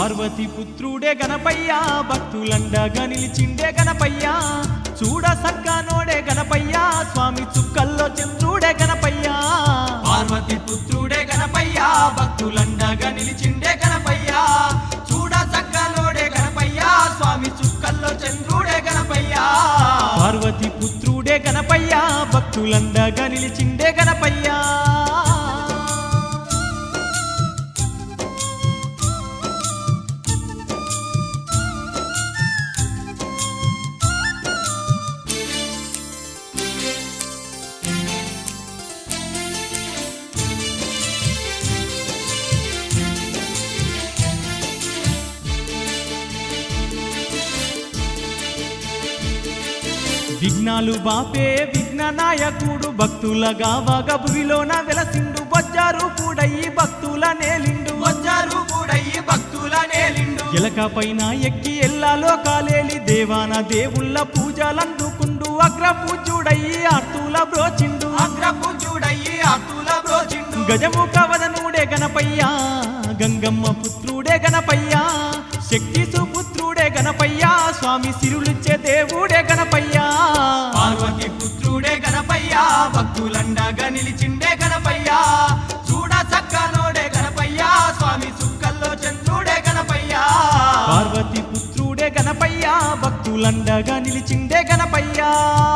పార్వతి పుత్రుడే గణపయ్యా భక్తులండగా నిలిచిండే గణపయ్యా చూడ సక్కనోడే గణపయ్యా స్వామి చుక్కల్లో చంద్రుడే గణపయ్యా పార్వతి పుత్రుడే గణపయ్యా భక్తులండగా నిలిచిండే గణపయ్యా చూడ చక్కలోడే గణపయ్యా స్వామి చుక్కల్లో చంద్రుడే గణపయ్యా పార్వతి పుత్రుడే గణపయ్యా భక్తులండగా నిలిచిండే గణపయ్యా విఘ్నాలు బాపే విఘ్న నాయకుడు భక్తుల గావగ భువిలోన వెలసిండు బొజ్జారు పూడయి భక్తుల నేలిండు వచ్చారు కూడయి భక్తుల నేలిండు ఎలక పైన ఎక్కి ఎల్లాలో కాలేలి దేవాన దేవుళ్ళ పూజలందుకుండు అగ్ర పూజుడయి ఆర్తుల బ్రోచిండు అగ్రపు చూడయి అతుల బ్రోచిండు గజముఖ వదనుడే గణపయ్యా గంగమ్మ పుత్రుడే గణపయ్యా శక్తి సుపుత్రుడే గణపయ్యా స్వామి సిరులిచ్చే దేవుడే గణపయ్యా పార్వతి పుత్రుడే గణపయ్యా భక్తులండగా నిలిచిండే గణపయ్యా చూడ చక్కనోడే గణపయ్యా స్వామి చుక్కల్లో చంద్రుడే గణపయ్యా పార్వతి పుత్రుడే గణపయ్యా భక్తులండగా నిలిచిండే గణపయ్యా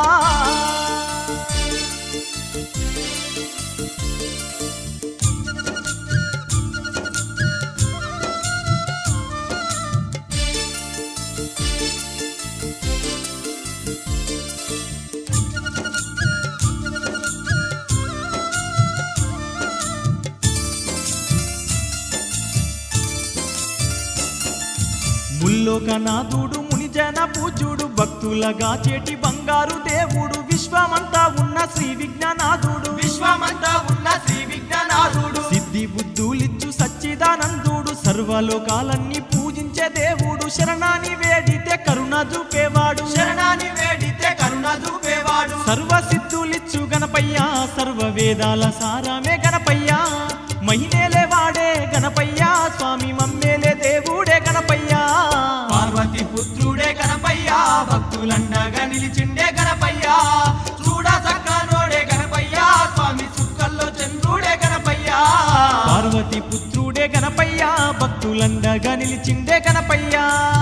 ముల్లోకనాథుడు మునిజన పూజుడు భక్తులగా చేటి బంగారు దేవుడు విశ్వమంతా ఉన్న శ్రీ విజ్ఞానాథుడు విశ్వమంతా ఉన్న శ్రీ విఘ్ననాథుడు సిద్ధి బుద్ధులిచ్చు సచ్చిదానందుడు సర్వలోకాలన్నీ పూజించే దేవుడు శరణాని వేడితే కరుణ చూపేవాడు శరణాన్ని వేడితే కరుణ చూపేవాడు సర్వ సిద్ధులిచ్చు గణపయ్యా సర్వ వేదాల సారమే గణపయ్యా మహినేలే వాడే గణపయ్యా స్వామి మమ్మేలే దేవుడే గణపయ్యా పార్వతి పుత్రుడే గణపయ్యా భక్తులండగా నిలిచిండే గణపయ్యా చూడ చక్కనోడే గణపయ్యా స్వామి చుక్కల్లో చంద్రుడే గణపయ్యా పార్వతి పుత్రుడే గణపయ్యా భక్తులండగా నిలిచిండే గణపయ్యా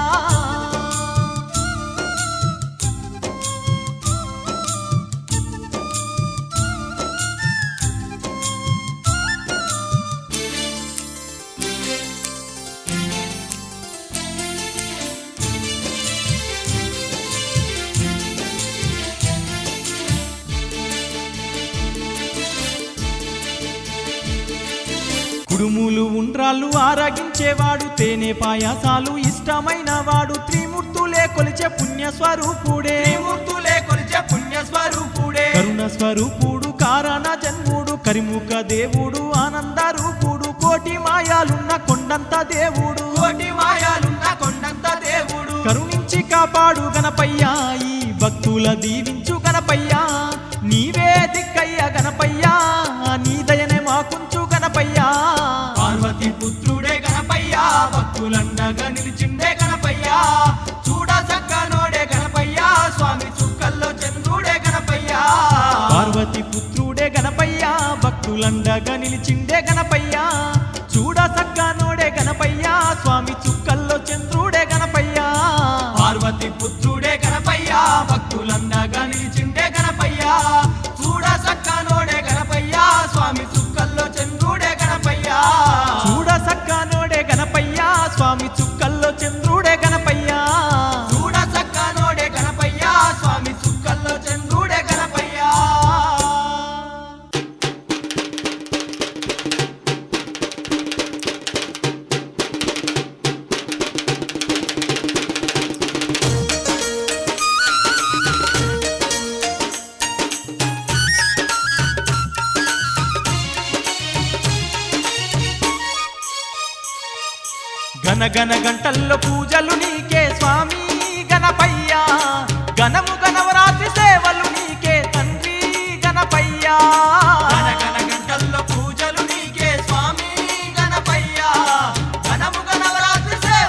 కుడుములు ఉండ్రాళ్ళు ఆరగించేవాడు తేనె పాయాసాలు ఇష్టమైన వాడు త్రిమూర్తులే కొలిచే పుణ్య స్వరూపుడే త్రిమూర్తులే కొలిచే పుణ్య స్వరూపుడే కరుణ స్వరూపుడు కారణ జన్ముడు కరిముఖ దేవుడు ఆనంద రూపుడు కోటి మాయాలున్న కొండంత దేవుడు కోటి మాయాలున్న కొండంత దేవుడు కరుణించి కాపాడు గణపయ్యా ఈ భక్తుల దీవించు గణపయ్యా నీవే దిక్కయ్య గణపయ్యా నీ దయనే మాకుంచు గణపయ్యా పార్వతి పుత్రుడే గణపయ్యా భక్తులండగా నిలిచిండే గణపయ్యా చూడ చక్కనోడే గణపయ్యా స్వామి చుక్కల్లో చంద్రుడే గణపయ్యా పార్వతి పుత్రుడే గణపయ్యా భక్తులండగా నిలిచిండే గణపయ్యా చూడ సక్కనోడే గణపయ్యా స్వామి చుక్కల్లో చంద్రుడే గణపయ్యా పార్వతి పుత్రుడే గణపయ్యా భక్తులండగా నిలిచిండే గణపయ్యా చూడ చక్కనోడే గణపయ్యా స్వామి చుక్కల్లో చంద్రుడే గణపయ్యా చూడ సక్కనోడే గణపయ్యా స్వామి చుక్కల్లో చంద్రుడే గణపయ్యా చూడ చక్కనోడే గణపయ్యా స్వామి చుక్కల్లో చంద్రుడే గణపయ్యా గన గన గంటల్లో పూజలు నీకే స్వామి గణపయ్యా గణము గణవరాత్రి సేవలు నీకే తండ్రి గణపయ్యా గణగణ గంటల్లో పూజలు నీకే స్వామి గణపయ్యా గణము గణవరాత్రి సేవ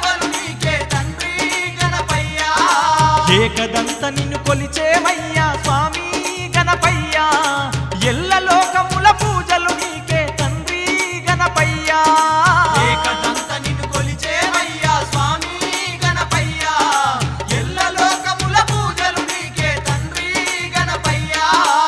ఏకదంత నిన్ను కొలిచేమయ్యా స్వామి గణపయ్యా ఎల్ల లోకముల పూజలు నీకే తండ్రి గణపయ్యా ఏకదంత నిన్ను కొలిచేమయ్యా స్వామి గణపయ్యా ఎల్ల లోకముల పూజలు నీకే తండ్రి గణపయ్యా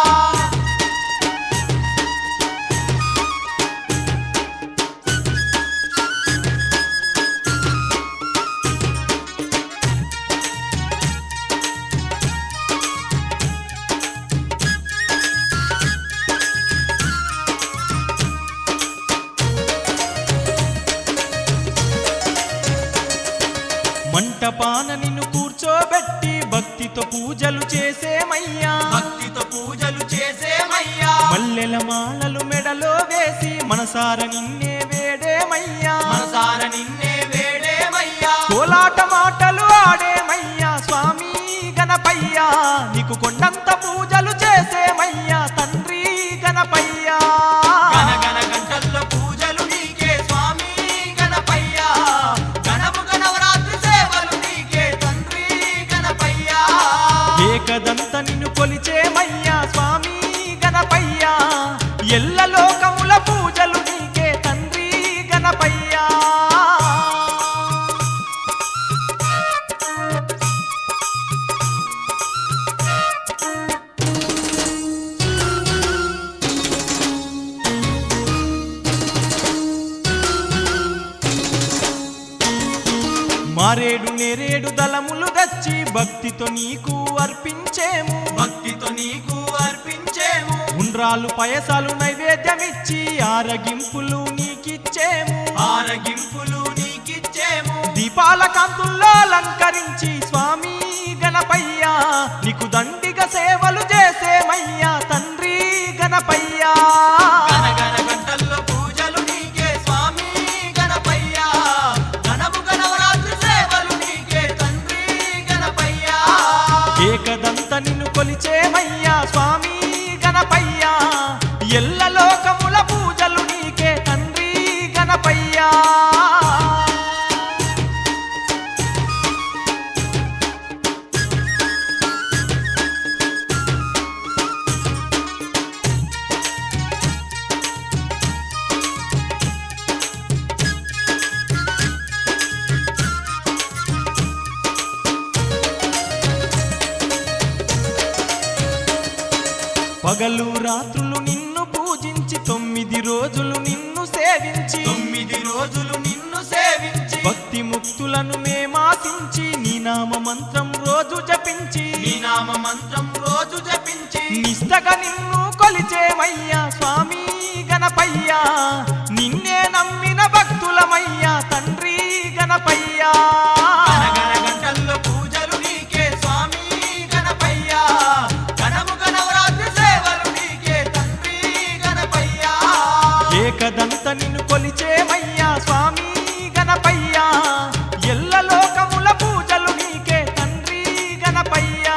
మంటపాన నిన్ను కూర్చోబెట్టి భక్తితో పూజలు చేసేమయ్యా భక్తితో పూజలు చేసేమయ్యా మల్లెల మాలలు మెడలో వేసి మనసార నిన్నే వేడేమయ్యా మనసార నిన్నే వేడేమయ్యా కోలాట మాటలు ఆడేమయ్యా స్వామి గణపయ్యా నీకు కొండంత పూజలు చేసేమయ్యా తండ్రి గణపయ్యా గణగణ గంటల్లో పూజలు నీకే స్వామి గణపయ్యా గణము గణవరాత్రి సేవలు నీకే తండ్రి గణపయ్యా ఏకదంత నిన్ను కొలిచేమయ్యా స్వామి గణపయ్యా ఎల్ల లోకముల పూజలు నీకే తండ్రి గణపయ్యా మారేడు నేరేడు దళములు దచ్చి భక్తితో నీకు అర్పించేము భక్తితో నీకు అర్పించేము ఉండ్రాలు పయసాలు నైవేద్యమిచ్చి ఆరగింపులు నీకిచ్చేము ఆరగింపులు నీకిచ్చేము దీపాల కాంతుల్లో అలంకరించి స్వామి గణపయ్యా నీకు దండిగ సేవలు చేసేమయ్యా తండ్రి గణపయ్యా గణగణ గంటల్లో పూజలు నీకే స్వామి గణపయ్యా గణము గణవరాత్రి సేవలు నీకే తండ్రి గణపయ్యా ఏకదంత నిన్ను కొలిచేమయ్యా స్వామి గణపయ్యా ఎల్ల లోకముల పూజలు నీకే తండ్రి గణపయ్యా పగలు రాత్రులు నిన్ను పూజించి తొమ్మిది రోజులు నిన్ను సేవించి తొమ్మిది రోజులు నిన్ను సేవించి భక్తి ముక్తులను మేమాసించి నీ నామ మంత్రం రోజు జపించి నీ నామ మంత్రం రోజు జపించి నిష్టగా నిన్ను కొలిచేమయ్యా స్వామి గణపయ్యా నిన్నే నమ్మిన భక్తులమయ్యా తండ్రి గణపయ్యా గణగణ గంటల్లో పూజలు నీకే స్వామి గణపయ్యా గణము గణవరాత్రి సేవలు నీకే తండ్రి గణపయ్యా ఏకదంత నిన్ను కొలిచేమయ్యా స్వామి గణపయ్యా ఎల్ల లోకముల పూజలు నీకే తండ్రి గణపయ్యా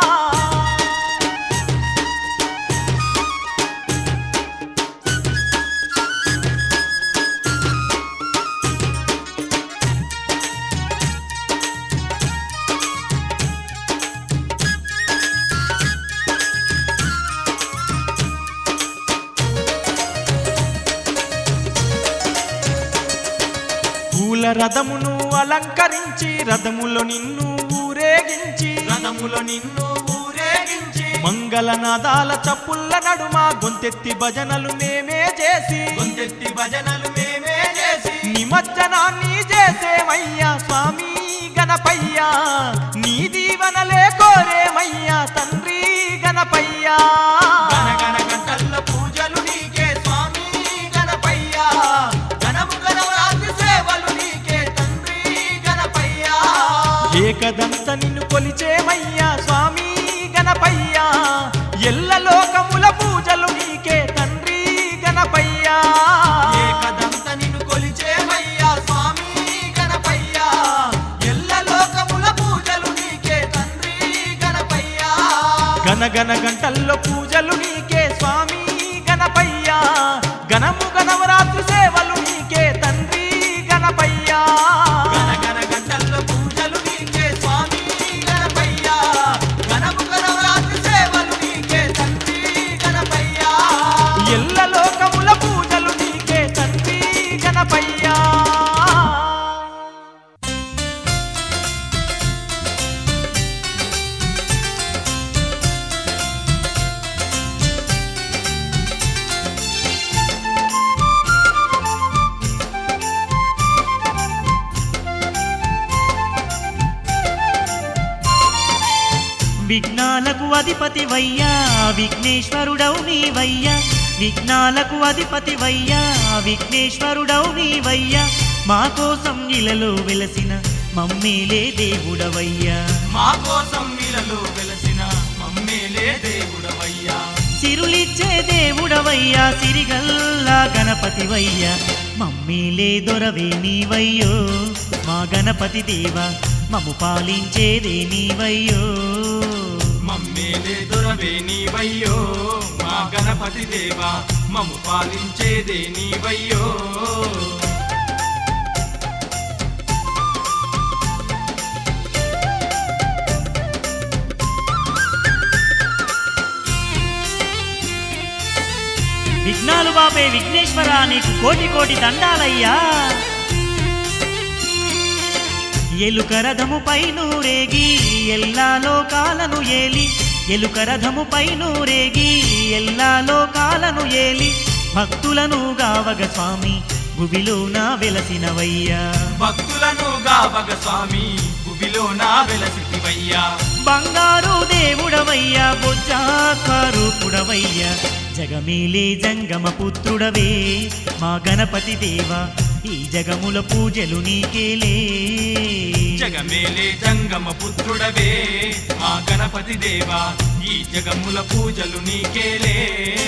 పూల రథమును అలంకరించి రథములో నిన్ను ఊరేగించి రథములో నిన్ను ఊరేగించి మంగళనాదాల చప్పుల్ల నడుమ గొంతెత్తి భజనలు మేమే చేసి గొంతెత్తి భజనలు మేమే చేసి నిమజ్జనాన్ని చేసేమయ్యా స్వామి గణపయ్యా నీ దీవనలే కోరేమయ్యా తండ్రి గణపయ్యా గణగణ గంటల్లో పూజలు నీకే స్వామి గణపయ్యా గణము గణవరాత్రి సేవలు నీకే తండ్రి గణపయ్యా ఏకదంత నిన్ను కొలిచేమయ్యా స్వామి గణపయ్యా ఎల్ల లోకముల పూజలు నీకే తండ్రి గణపయ్యా ఏకదంత నిన్ను కొలిచేమయ్యా స్వామి గణపయ్యా ఎల్ల లోకముల పూజలు నీకే తండ్రి గణపయ్యా గనగన గంటల్లో పూజలు నీకే స్వామి గణపయ్యా గణము గణవరాత్రి సేవలు నీకే తండ్రి గణపయ్యా గణగణ గంటల్లో పూజలు నీకే స్వామి గణపయ్యా విఘ్నాలకు అధిపతి వయ్యా విఘ్నేశ్వరుడవు నీవయ్యా విఘ్నాలకు అధిపతి వయ్యా విఘ్నేశ్వరుడవు నీవయ్యా మా కోసం ఇలలో వెలసిన మమ్మీలే దేవుడవయ్యా మా కోసం ఇలలో వెలసిన మమ్మేలే దేవుడవయ్యా సిరులిచ్చే దేవుడవయ్యా సిరిగల్లా గణపతివయ్యా మమ్మీలే దొరవే నీవయ్యో మా గణపతి దేవా మము పాలించేదే నీవయ్యో మమ్మేలే దొరవే నీవయ్యో మా గణపతి దేవా మమ్ము పాలించేదే నీవయ్యో విఘ్నాలు బాపే విఘ్నేశ్వర నీకు కోటి కోటి దండాలయ్యా ఎలుక రథము పైనూరేగి ఎల్లా లోకాలను ఏలి ఎలుక రథము పైనూరేగి ఎల్లా లోకాలను ఏలి భక్తులను గావగ స్వామి భువిలోన వెలసినవయ్యా భక్తులను గావగ స్వామి గుబిలో నా వెలసివయ్యా బంగారు దేవుడవయ్యా బొజ్జాకారూపుడవయ్యా జగమేలే జంగమ పుత్రుడవే మా గణపతి దేవా ఈ జగముల పూజలు నీకేలే జగమేలే జంగమ పుత్రుడవే మా గణపతి దేవా ఈ జగముల పూజలు నీకేలే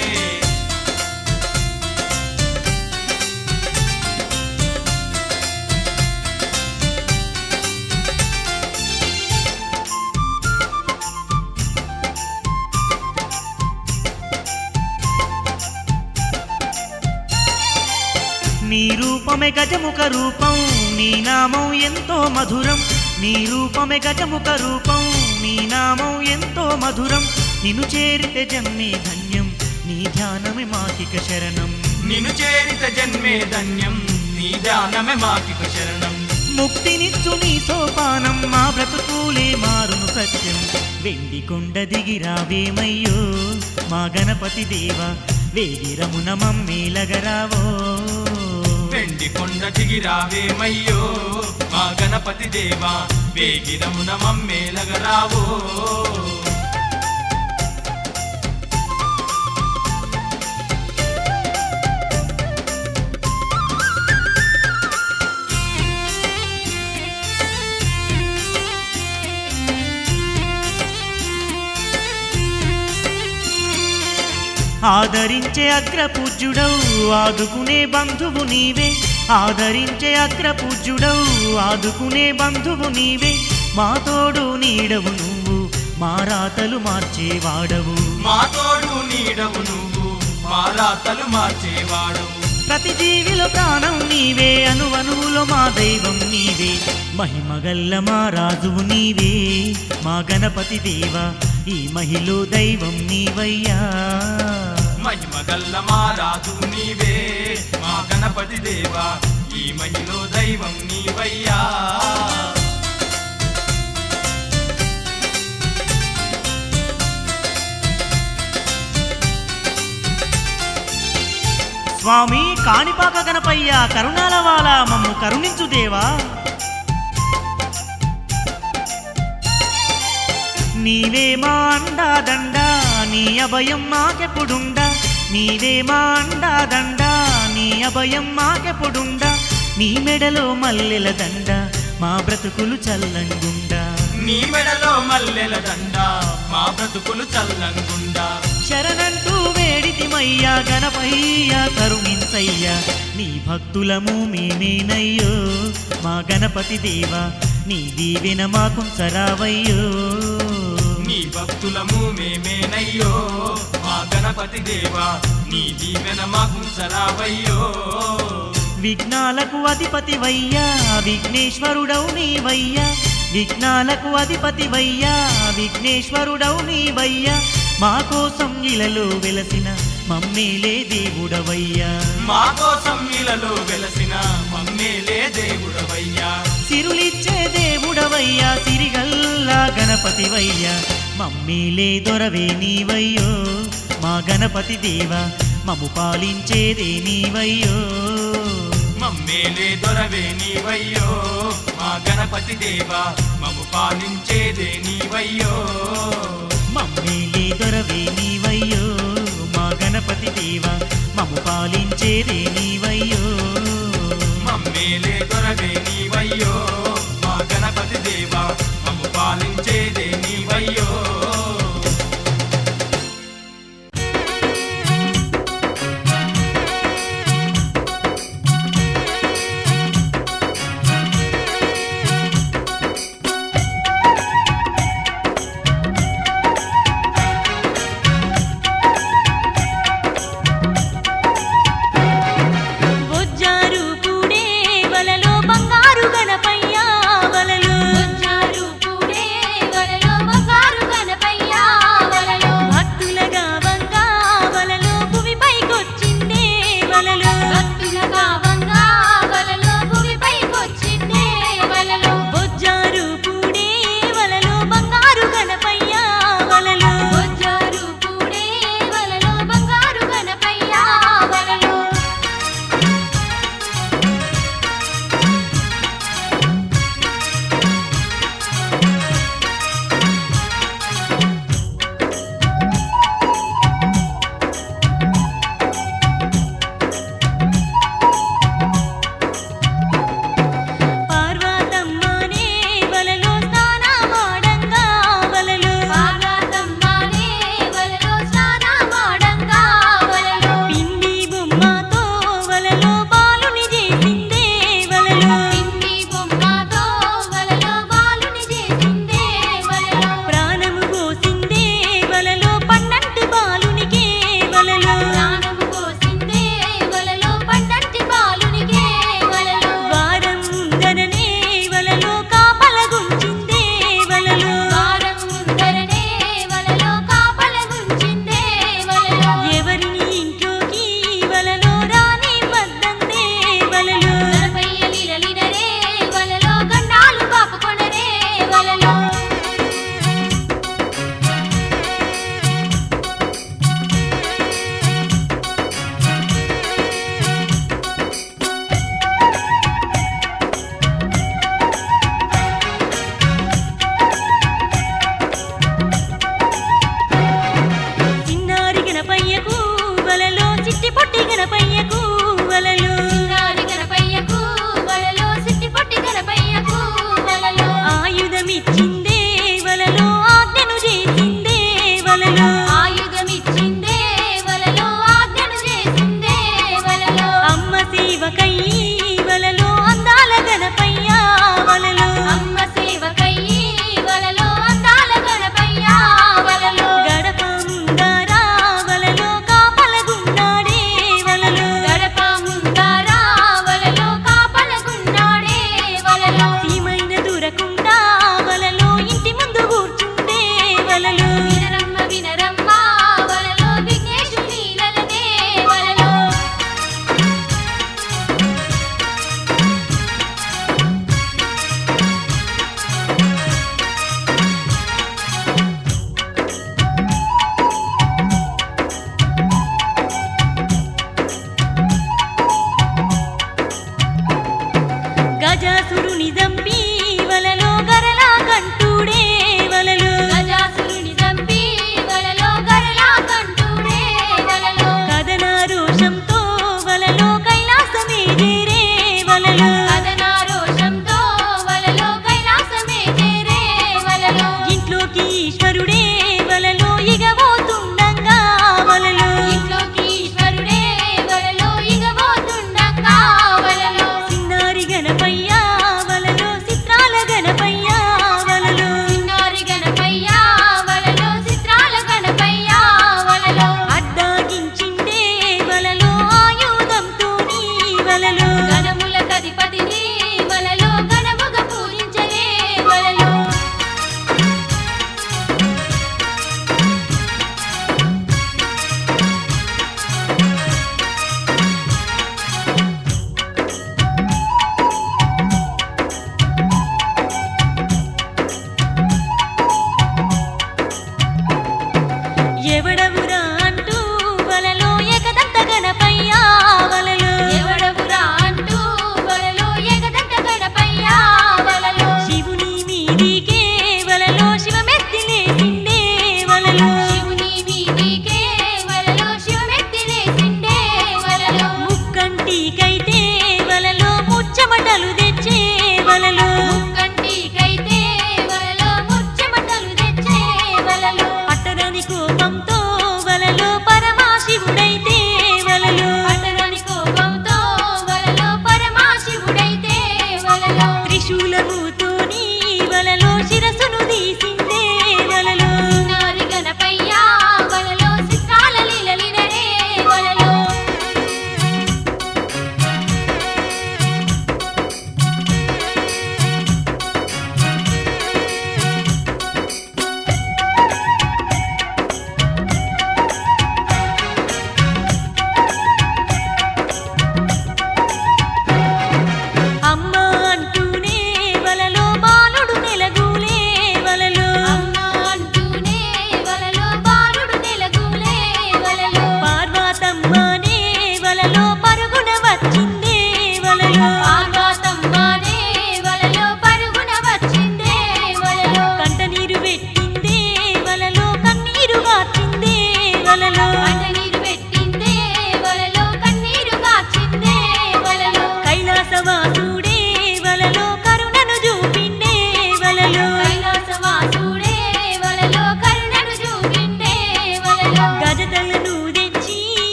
నీ రూపమే గజముఖ రూపం నీ నామం ఎంతో మధురం నీ రూపమే గజముఖ రూపం నీ నామం ఎంతో మధురం నిన్ను చేరితే జన్మే ధన్యం నీ ధ్యానమే మాకిక శరణం నిన్ను చేరిత జన్మే ధన్యం నీ ధ్యానమే మాకిక శరణం ముక్తినిచ్చు నీ సోపానం మా బ్రతుకులే మారును సత్యం వెండి కొండ దిగిరావేమయ్యో మా గణపతి దేవా వేగిరమున మమ్మేలగరావో వెండి కొండ దిగిరావేమయ్యో మా గణపతి దేవా వేగిరమున మమ్మేలగరావో ఆదరించే అగ్రపూజ్యుడవు ఆదుకునే బంధువు నీవే ఆదరించే అగ్రపూజ్యుడవు ఆదుకునే బంధువు నీవే మా తోడు నీడవు నువ్వు మా రాతలు మార్చేవాడవు మా తోడు నీడవు నువ్వు మా రాతలు మార్చేవాడవు ప్రతి జీవిలో ప్రాణం నీవే అనువనువులో మా దైవం నీవే మహిమగల్ల మా రాజువు నీవే మా గణపతి దేవా ఈ మహిలో దైవం నీవయ్యా మహిమగల్ల మా రాజు నీవే మా గణపతి దేవా ఈ మహిలో దైవం నీవయ్యా స్వామి కాణిపాక గణపయ్య కరుణాలవాల మమ్ము కరుణించు దేవా నీవే మా అండా దండ నీ అభయం మాకెప్పుడుండా నీవే మా అండా దండ నీ అభయం మాకెప్పుడుండా నీ మెడలో మల్లెల దండ మా బ్రతుకులు చల్లంగుండా నీ మెడలో మల్లెల దండ మా బ్రతుకులు చల్లంగుండా శరణంటూ వేడితిమయ్యా గణపయ్యా కరుణించయ్యా నీ భక్తులము మేమేనయ్యో మా గణపతి దేవా నీ దీవెన మాకుంచరావయ్యో నీ భక్తులము మేమేనయ్యో మా గణపతి దేవా నీ దీవెన మాకు చరావయ్యో విఘ్నాలకు అధిపతి వయ్యా విఘ్నేశ్వరుడవు నీవయ్యా విఘ్నాలకు అధిపతి వయ్యా విఘ్నేశ్వరుడవు నీవయ్యా మా కోసం ఇలలో వెలసిన మమ్మేలే దేవుడవయ్యా మా కోసం ఇలలో వెలసిన మమ్మేలే దేవుడవయ్యా సిరులిచ్చే దేవుడవయ్యా సిరిగల్లా గణపతివయ్యా మమ్మీలే దొరవే నీవయ్యో మా గణపతి దేవా మము పాలించేదే నీవయ్యో మమ్మేలే దొరవే నీవయ్యో మా గణపతి దేవా మము పాలించేదే నీవయ్యో దొరవే నీవయ్యో మా గణపతి దేవా మము పాలించేదే నీవయ్యో మమ్మేలే దొరవే నీవయ్యో మా గణపతి దేవా మమ్ము పాలించేదే నీవయ్యో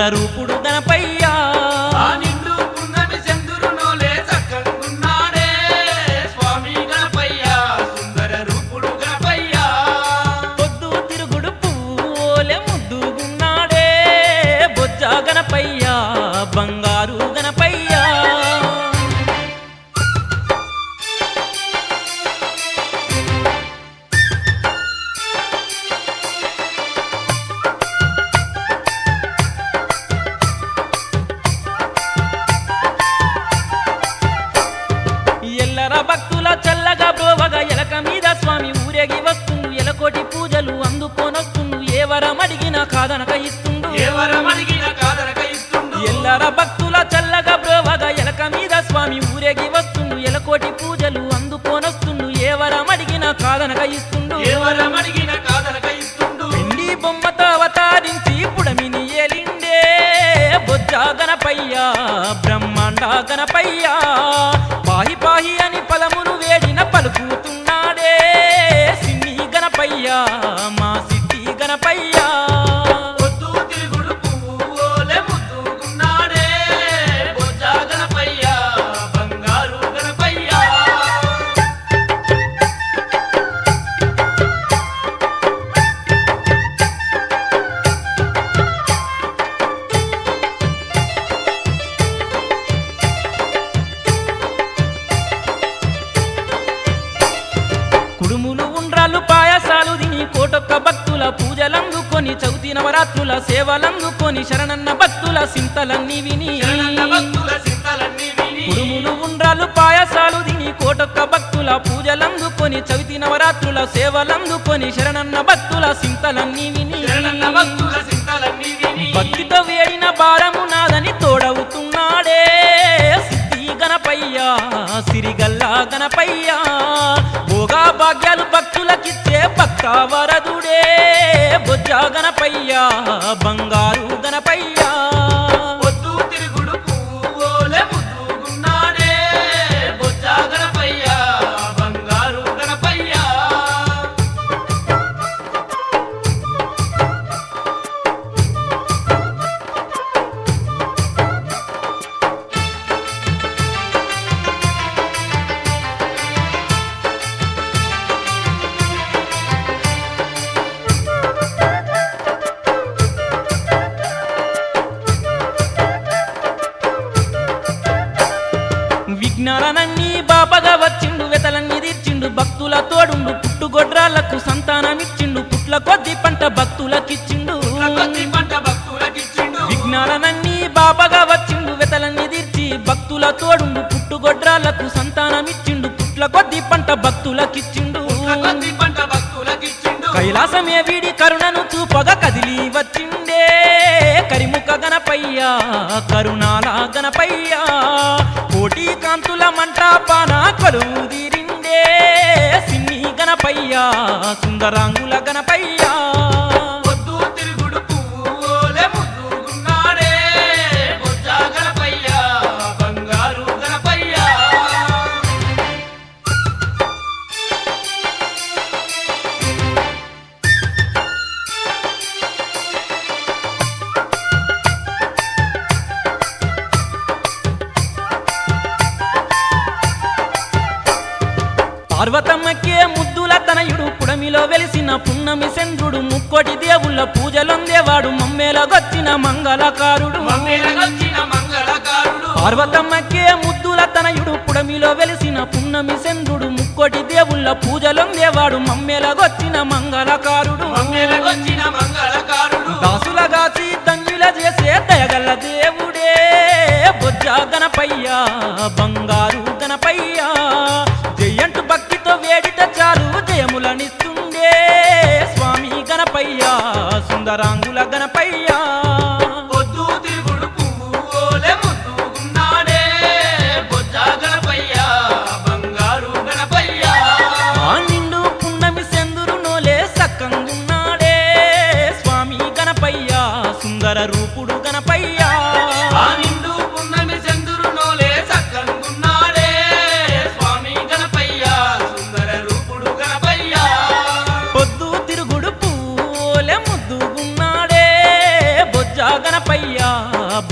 రూపుడు గణపయ్యా ఆ నిండు పున్నమి చంద్రునోలే చక్కగున్నాడే స్వామి గణపయ్య సుందర రూపుడు గణపయ్య పొద్దు తిరుగుడు పువ్వులే ముద్దుగున్నాడే బొజ్జ గణపయ్యా బంగారు గణపయ్యా ఎల్లర భక్తుల చల్లగా బ్రోవగా ఎలక మీద స్వామి ఊరేగి వస్తుండు ఎలకోటి పూజలు అందుకోనొస్తుండు ఏ వరం అడిగినా కాదనక ఇస్తుండు ఎవరం అడిగిన కాదనక ఇస్తుండు ఎల్లర భక్తుల చల్లగా బ్రోవగా ఎలక మీద స్వామి ఊరేగి వస్తుండు ఎలకోటి పూజలు అందుకోనొస్తుండు ఏ వరం అడిగినా కాదనక ఇస్తుండు ఎవరం అడిగిన కాదనక ఇస్తుండు వెండి బొమ్మతో అవతారించి పుడమిని ఏలిండే బొజ్జ గణపయ్యా బ్రహ్మాండ గణపయ్యా పాహి పాహి అని పదములు వేడిన పలుకుతున్నాడే సిన్ని గణపయ్యా మా సిద్ధి గణపయ్యా పొద్దు తిరుగుడు పువ్వులే ముద్దుగున్నాడే బొజ్జ గణపయ్య బంగారు గణపయ్య కుడుములు ఉండ్రాలు పాయసాలు తిని కోటొక్క భక్తుల పూజలందుకొని చౌతి నవరాత్రుల సేవలందుకొని శరణన్న భక్తుల సింతలన్నీ విని శరణన్న భక్తుల చింతలన్నీ విని కుడుములు ఉండ్రాలు పాయసాలు తిని కోటొక్క భక్తుల పూజలందుకొని చవితి నవరాత్రుల సేవలందుకొని శరణన్న భక్తుల సింతలన్నీ విని శరణన్న భక్తుల చింతలన్నీ విని భక్తితో వేడిన భారము నాదని తోడవుతున్నాడే సిద్ధి గణపయ్యా సిరిగల్లా గణపయ్యా భోగా భాగ్యాలు భక్తులకిచ్చే భక్త వరదుడే బొజ్జ గణపయ్యా బంగారు గణపయ్యా పొద్దు తిరుగుడు పువ్వులే ముద్దుగున్నాడే బొజ్జ గణపయ్య బంగారు గణపయ్య విఘ్నాలనన్నీ బాపగా వచ్చిండు వెతలన్నీ తీర్చిండు భక్తుల తోడుండు పుట్టుగొడ్రాళ్లకు సంతానమిచ్చిండు పుట్ల కొద్ది పంట భక్తులకిచ్చిండు కొద్ది పంట భక్తులకిచ్చిండు విఘ్నాలనన్నీ బాపగా వచ్చిండు వెతలన్నీ తీర్చి భక్తుల తోడుండు పుట్టుగొడ్రాళ్లకు సంతానమిచ్చిండు పుట్ల కొద్ది పంట భక్తులకిచ్చిండు కొద్ది పంట భక్తులకిచ్చిండు కైలాసమే వీడి కరుణను చూపగా కదిలి వచ్చిండే కరిముఖ గణపయ్యా కరుణాల గణపయ్యా కోటి కాంతుల మంటాపాన కొలువు తీరిండే సిన్ని గణపయ్యా సుందరాంగుల గణపయ్యా పొద్దు తిరుగుడు పువ్వులే ముద్దుగున్నాడే బొజ్జ గణపయ్య బంగారు గణపయ్య పార్వతమ్మకే ముద్దుల తనయుడు పుడమిలో వెలిసిన పున్నమి చంద్రుడు ముక్కోటి దేవుళ్ళ పూజలొందేవాడు మమ్మేలగొచ్చిన మంగళకారుడు మమ్మేలగొచ్చిన మంగళకారుడు పార్వతమ్మకే ముద్దుల తనయుడు పుడమిలో వెలిసిన పున్నమి చంద్రుడు ముక్కోటి దేవుళ్ళ పూజలొందేవాడు మమ్మేలగొచ్చిన మంగళకారుడు మమ్మేలగొచ్చిన మంగళకారుడు దాసులగాచి దంజుల చేసే దయగల దేవుడే బొజ్జ గణపయ్యా బంగారు గణపయ్యా జయంటు భక్తితో వేడిట చాలు జయములనిస్తుండే స్వామి గణపయ్యా సుందరాంగుల గణపయ్యా పొద్దు తిరుగుడు పువ్వులే ముద్దుగున్నాడే బొజ్జ గణపయ్య బంగారు గణపయ్య ఆ నిండు పున్నమి సెందురు నోలే సక్కంగున్నాడే స్వామి గణపయ్యా సుందర రూపుడు గణపయ్యా ఆ నిండు పున్నమి చంద్రునోలే సక్కనుకున్నాడే స్వామి గణపయ్య సుందర రూపుడు గణపయ్య పొద్దు తిరుగుడు పూలే ముద్దుగున్నాడే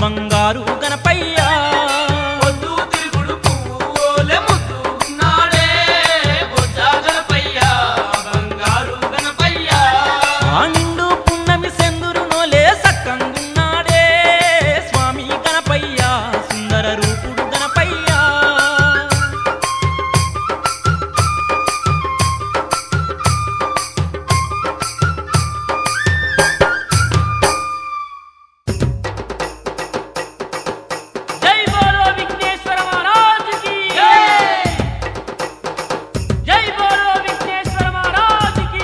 బంగారు గణపయ్యా పొద్దు తిరుగుడు పువ్వులే ముద్దు నాడే బొజ్జా గణపయ్యా బంగారు గణపయ్యా ఆ నిండు పున్నమి సెందురు నోలే సక్కంగున్నాడే స్వామి గణపయ్యా సుందర రూపుడు గణపయ్యా జై బోలో విఘ్నేశ్వర మహారాజ్ కి జై బోలో విఘ్నేశ్వర మహారాజ్ కి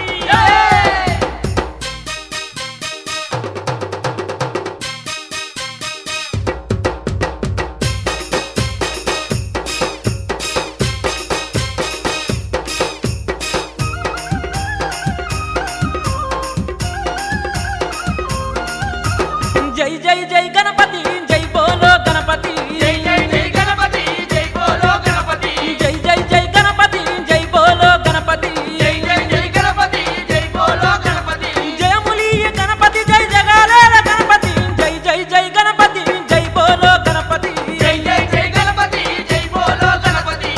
జై జై జై గణపతి జై బోలో గణపతి జై జై జై గణపతి జై బోలో గణపతి జై జై జై గణపతి జై బోలో గణపతి జై జై జై గణపతి జై బోలో గణపతి జయములీయ గణపతి జై జగాలేల గణపతి జై జై జై గణపతి జై బోలో గణపతి జై జై జై గణపతి జై బోలో గణపతి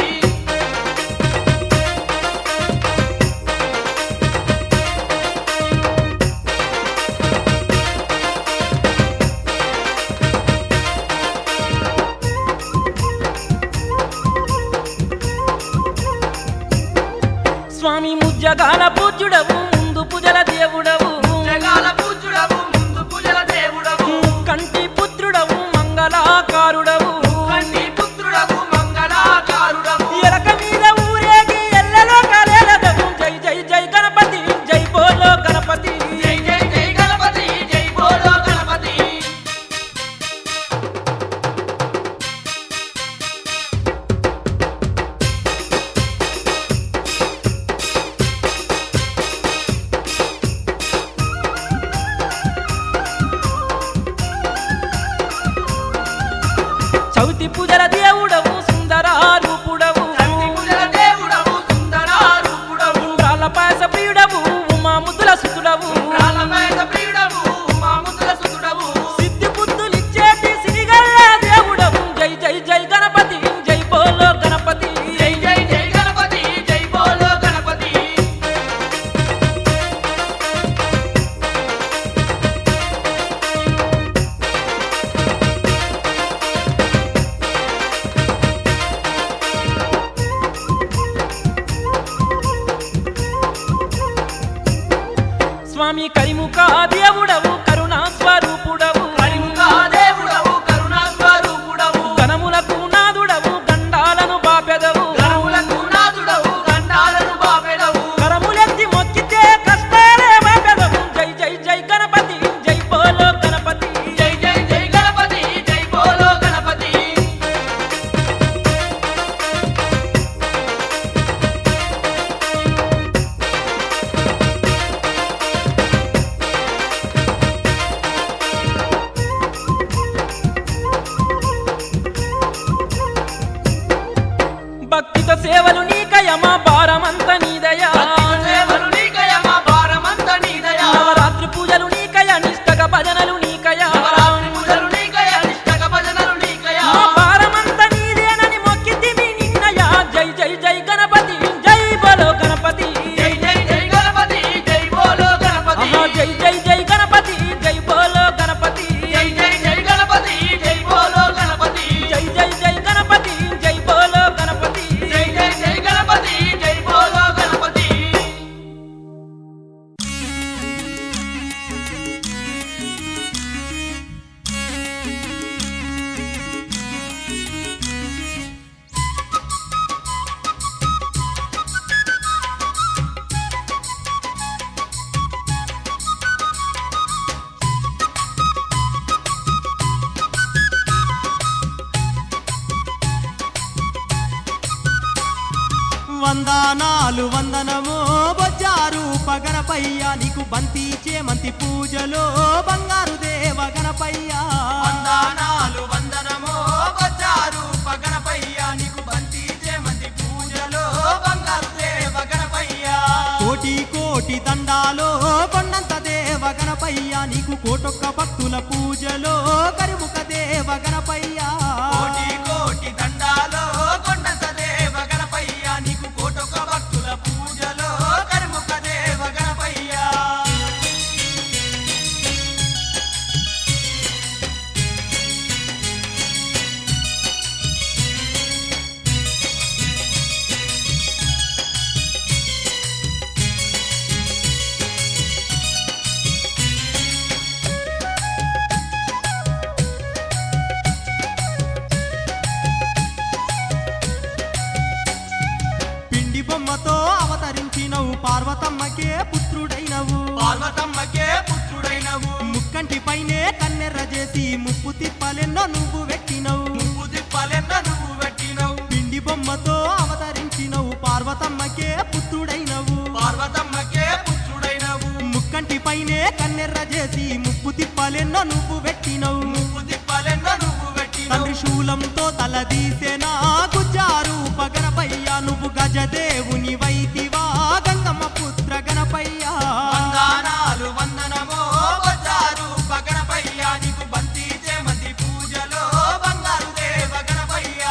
స్వామి ముజ్జగాల పూజ్యుడవు ముందు పూజల దేవుడవు జగాల పూజుడవు ముందు పూజల దేవుడవు కంటి పుత్రుడవు మంగళాకారుడవు కంటి పుత్రుడవు మంగళాకారుడవు ఎలక మీద ఊరేగి ఎల్లలో కలేలదవు జై జై జై గణపతి జై బోలో గణపతి జై జై జై గణపతి జై బోలో గణపతి చవితి పూజల దేవుడవు సుందర రూపుడవు కంటి పూజల దేవుడవు సుందరారూపుడవు ఉండ్రాల పాయస ప్రియుడవు ఉమా ముద్దుల సుతుడవు రాలమేద ప్రియుడవు మాముద్ర సుతుడవు సిద్ధి బుద్ధులిచ్చేటి సిరిగల్ల దేవుడవు జై జై జై గణపతి జై బోలో గణపతి జై జై జై గణపతి జై బోలో గణపతి స్వామి కరిముఖ దేవుడవు కరుణా స్వరూపుడవు కరిముఖా దేవుడవు కరుణా స్వరూపుడవు గణములకు నాదుడవు గండాలను బాపెదవు గణములకు నాథుడవు గండాలను బాపెడవు కరములెత్తి మొక్కితే కష్టాలే బాపెదవు జై జై జై గణపతి జై బోలో గణపతి జై జై జై గణపతి జై బోలో గణపతి భక్తితో సేవలు నీకయమా భారమంత నీదయా సేవలు నీకయమా భారమంత నీదయా నవరాత్రి పూజలు నీకయ నిష్టక భజనలు నీకయా నవరాత్రి పూజలు నీకయ నిష్టక భజనలు నీకయా మా భారమంత నీదేనని మొక్కితిమి నిన్నయా జై జై జై గణపతి జై బోలో గణపతి జై జై జై గణపతి జై బోలో గణపతి ఆహా, జై జై జై గణపతి జై బోలో గణపతి జై జై జై గణపతి జై బోలో గణపతి జై జై జై గణపతి జై బోలో గణపతి జై జై జై గణపతి జై బోలో గణపతి వందనాలు వందనమో బొజ్జారు పగనపయ్య నీకు బంతి చేమంతి పూజలో బంగారు దేవ గణపయ్య వందనాలు వందనమో బొజ్జారు పగనపయ్య నీకు బంతి చేమంతి పూజలో బంగారు దేవ గణపయ్య కోటి కోటి దండాలో కొండంత దేవ గణపయ్య నీకు కోటొక్క భక్తుల పూజలో కరిముఖ దేవ గణపయ్య కోటి కోటి దండాలో కొండ సదేవ గణపయ్య నీకు కోటొక భక్తుల పూజలో కర్ముఖ దేవ గణపయ్య పిండి బొమ్మతో అవతరించినవు పార్వతమ్మకే పుత్రుడైనవు పార్వతమ్మకే పుత్రుడైనవు ముక్కంటి పైనే కన్నెర్ర చేసి ముప్పు తిప్పలెన్నో నువ్వు వెక్కినవు నువ్వు దిప్పలెన్న నువ్వు పెట్టినవు పిండి బొమ్మతో అవతరించినవు పార్వతమ్మకే పుత్రుడైనవు పార్వతమ్మకే పుత్రుడైనవు ముక్కంటి పైనే కన్నెర్ర చేసి ముప్పు తిప్పలెన్నో నువ్వు వెక్కినవు నువ్వు దిప్పలెన్న నువ్వు పెట్టినవు తండ్రి శూలంతో తలదీసెనా గుజ్జారు గణపయ్య నువ్వు గజదేవుని వైతివా గంగమ్మ పుత్ర గణపయ్య వందనాలు వందనమో వజ్రారు గణపయ్య నీకు బంతి చేమంతి పూజలో బంగారు దేవ గణపయ్య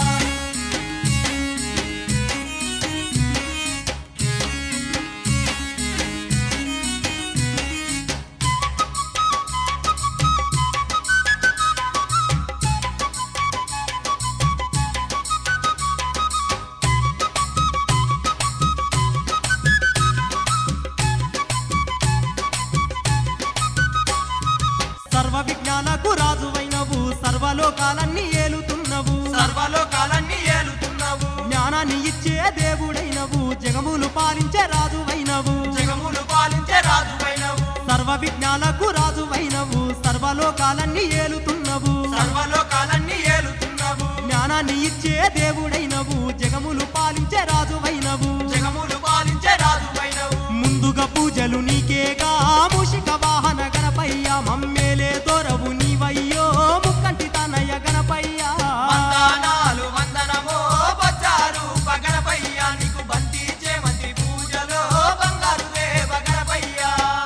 సర్వ విజ్ఞానకు రాజువైనవు సర్వలోకాలన్నీ ఏలుతున్నవు సర్వలోకాలన్నీ ఏలుతున్నావు జ్ఞానాన్ని ఇచ్చే దేవుడైనవు జగములు పాలించే రాజువైనవు జగములు పాలించే రాజువైనవు సర్వ విజ్ఞానకు రాజువైనవు సర్వలోకాలన్నీ ఏలుతున్నవు సర్వలోకాలన్నీ ఏలుతున్నావు జ్ఞానాన్ని ఇచ్చే దేవుడైనవు జగములు పాలించే రాజువైనవు జగములు పాలించే రాజువైనవు ముందుగా పూజలు నీకేగా మూషిక వాహన గణపయ్య మమ్మేలే దొరవు నీవయ్యో ముక్కంటి తనయ గణపయ్య వందనాలు వందనమో వజ్రారు గణపయ్య నీకు బంతి చేమంతి పూజలో బంగారు దేవ గణపయ్య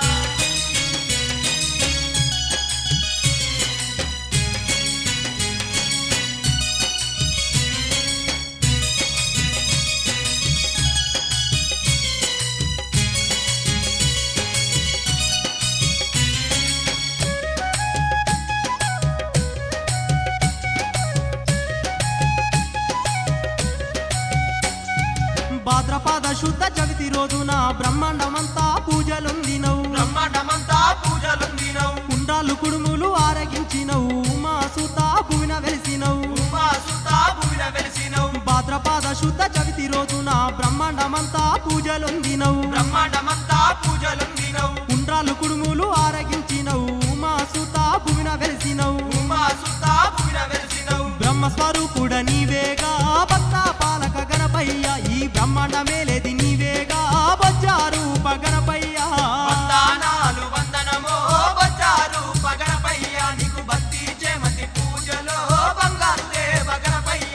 భాద్రపాద శుద్ధ జగతి రోజున బ్రహ్మాండమంతా పూజలొందినవు బ్రహ్మాండమంతా పూజలుందినవు కుండాలు కుడుములు ఆరగించినవు ఉమా సుత భువిన వెలిసినవు ఉమా సుత భూమిన వెలిసినవు భాద్రపాద శుద్ధ జగతి రోజున బ్రహ్మాండమంతా పూజలొందినవు బ్రహ్మాండమంతా పూజలుందినవు కుండ్రాలు కుడుములు ఆరగించినవు ఉమా సుత భువిన వెలిసినవు ఉమా సుత భూమిన వెలిసినవు బ్రహ్మస్వరూపుడ నీవేగా భక్త పాలక గణపయ్య ఈ బ్రహ్మాండ మేలేది నీవేగా బొజ్జారూప గణపయ్య వందనాలు వందనమో వజ్రారు గణపయ్య నీకు బంతి చేమంతి పూజలో బంగారు దేవ గణపయ్య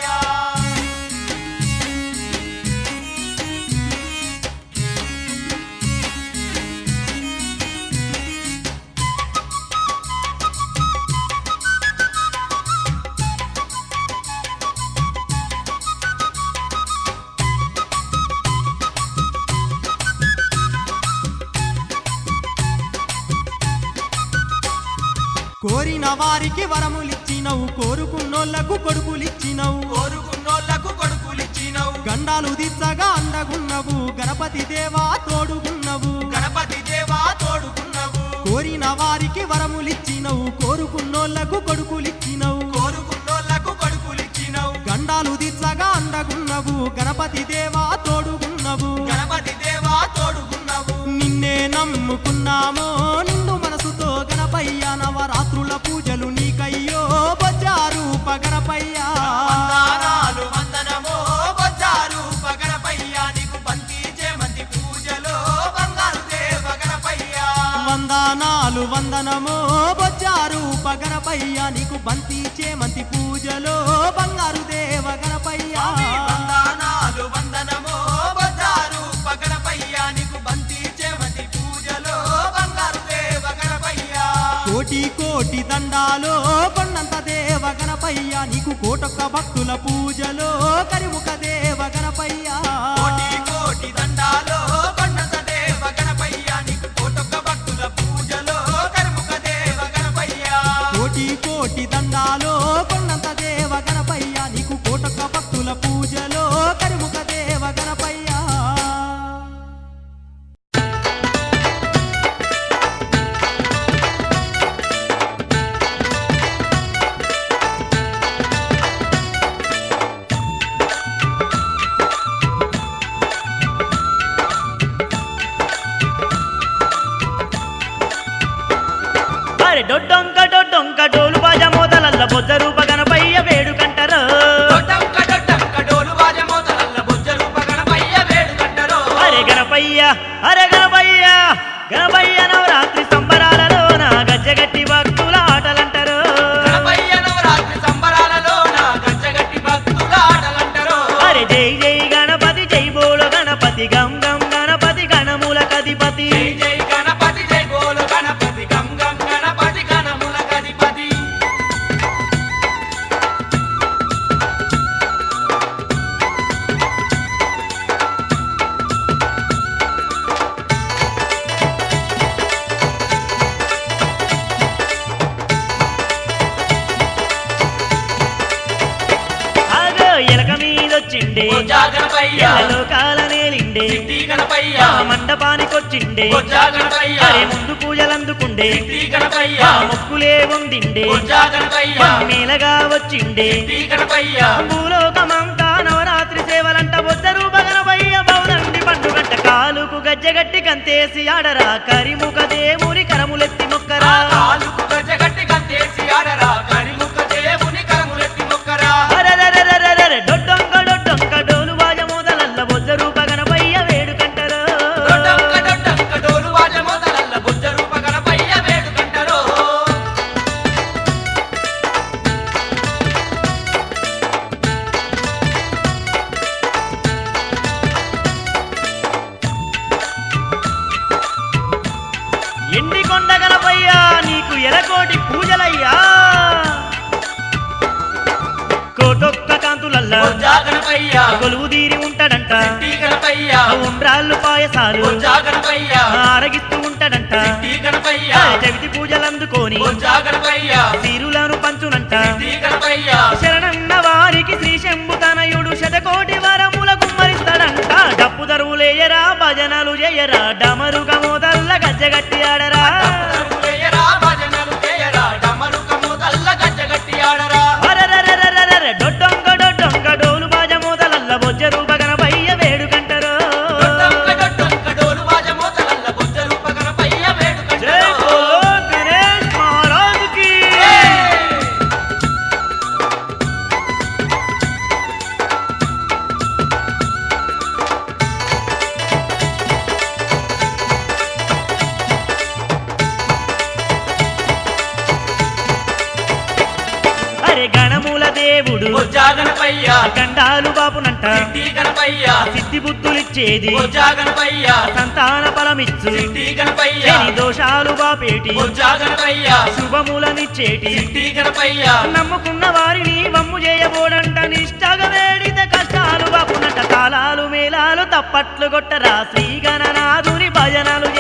కోరిన వారికి వరములిచ్చినవు కోరుకున్నోళ్లకు కొడుకులిచ్చినవు కోరుకున్నోళ్లకు కొడుకులిచ్చినవు గండాలు దిచ్చగా అండగున్నవు గణపతి దేవా తోడుగున్నవు గణపతి దేవా తోడుకున్నవు కోరిన వారికి వరములిచ్చినవు కోరుకున్నోళ్లకు కొడుకులిచ్చినవు కోరుకున్నోళ్లకు కొడుకులిచ్చినవు గండాలు దిచ్చగా అండగున్నవు గణపతి దేవా తోడుగున్నవు గణపతి దేవా తోడుకున్నవు నిన్నే నమ్ముకున్నామో నిన్ను మనసుతో గణపయ్య నవరాత్రుల పూజలు నీకయ్యో బొజ్జారూప గణపయ్య వందనాలు వందనమో వజ్రారు గణపయ్య నీకు బంతి చేమంతి పూజలో బంగారు దేవ గణపయ్య వందనాలు వందనమో బొజ్జారూప గణపయ్య నీకు బంతి చేమంతి పూజలో బంగారు దేవ గణపయ్య స్వామి వందనాలు వందనమో వజ్రారు గణపయ్య నీకు బంతి చేమంతి పూజలో బంగారు దేవ దండాలో కొండంత దేవ గణపయ్య నీకు కోటొక్క భక్తుల పూజలో కరిముఖ దేవ గణపయ్య కోటి కోటి దండాలో కొండంత దేవ గణపయ్య నీకు కోటొక్క భక్తుల పూజలో కర్ముక దేవ గణపయ్య కోటి కోటి దండాలో కొండంత దేవ గణపయ్య నీకు కోటొక్క భక్తుల పూజలో కరిముఖ దేవ గణపయ్య అరే డొడ్డొంక డొడ్డొంక డోలు బాజా మోతలల్ల బొజ్జ రూప గణపయ్య వేడుకంటారు డొడ్డంక డొడ్డంక డోలు బాజ మోతలల్ల బొజ్జ రూప గణపయ్య వేడుకంటరో అరే గణపయ్య అరే గణపయ్య గణపయ్య నవరాత్రి సంబరాలలో నా గజ్జగట్టి భక్తుల ఆటలంటారు గణపయ్య నవరాత్రి సంబరాలలో నా గజ్జగట్టి భక్తుల ఆటలంటరో అరే జై జై గణపతి జై బోలో గణపతి గం గం గణపతి గణముల కధిపతి జై జై గణపతి జై బోలు గణపతి గం గం గణపతి గణముల గణపతి అగో ఎలక మీదొచ్చిండే బొజ్జా గణపయ్య లోకాల నేలిండే సిద్ధి గణపయ్య ఆ మండపానికొచ్చిండే బొజ్జా గణపయ్య అరే ముందు పూజలందుకుండే సిద్ధి గణపయ్య ఆ మొక్కులే వందిండే బొజ్జా గణపయ్య మేలగా వచ్చిండే సిద్ధి గణపయ్య భూలోకమంతా నవరాత్రి సేవలంట బొద్దరు బగనబయ్య బౌదండి పండుగంట కాలుకు గజ్జగట్టి కంతేసి ఆడరా కరిముఖ దేవుని కరములెత్తి మొక్కరా కాలుకు గజ్జగట్టి గంతేసి ఆడరా కరిముఖ దేవుని కరములెత్తి మొక్కరా అరెరెరెరెరెరె, డొడ్డొంక డొడ్డొంక డోలు వాజ మోదలల్ల బొద్దరు బగనబయ్య వేడుకంటరు డొడ్డంక డొడ్డంక డోలు వాజ మొదలల్ల బుద్ధ రూప గణపయ్య వేడుకంటరో ఎండి కొండ గణపయ్య నీకు ఎలకోటి పూజలయ్యా కోటొక్క కాంతులల్లా బొజ్జా గణపయ్య కొలువు తీరి ఉంటాడంట సిద్ధి గణపయ్య ఆ ఉండ్రాళ్ళు పాయసాలు బొజ్జా గణపయ్య ఆరగిస్తూ ఉంటాడంట సిద్ధి గణపయ్య ఆ చవితి పూజలందుకొని బొజ్జా గణపయ్య తీరులను పంచునంట సిద్ధి గణపయ్య శరణన్న వారికి శ్రీ శంభు తనయుడు శతకోటి వరముల కుమ్మరిస్తాడంట డప్పు దరువులేయరా భజనలు చేయరా డమరుగ మోదల్ల గజ్జగట్టి ఆడరా వేయరా భజనలు చేయరా డమరుకము తల్ల గజ్జగట్టి ఆడరా అరెరెరెరెరెరె, డొడ్డొంక డొడ్డొంక డోలు బాజ మోదలల్ల బొజ్జరు బగనబయ్య వేడుకంటరు డొడ్డంక డొడ్డంక డోలు వాజ మోతలల్ల బుద్ధ రూప గణపయ్య జై వేడుకంటరో బోలో గణేష్ మహారాజుకి అరే గణముల దేవుడు బొజ్జా గణపయ్య గండాలు బాపునంట సిద్ధి గణపయ్య సిద్ధి బుద్ధులిచ్చేది బొజ్జా గణపయ్య సంతాన ఫలమిచ్చు సిద్ధి గణపయ్య శని దోషాలు బాపేటి బొజ్జా గణపయ్య శుభములనిచ్చేటి సిద్ధి గణపయ్య నమ్ముకున్న వారిని వమ్ము చేయబోడంట నిష్టగా వేడిత కష్టాలు బాపునంట తాళాలు మేళాలు తప్పట్లు కొట్టరా శ్రీ గణనాథుని భజనలు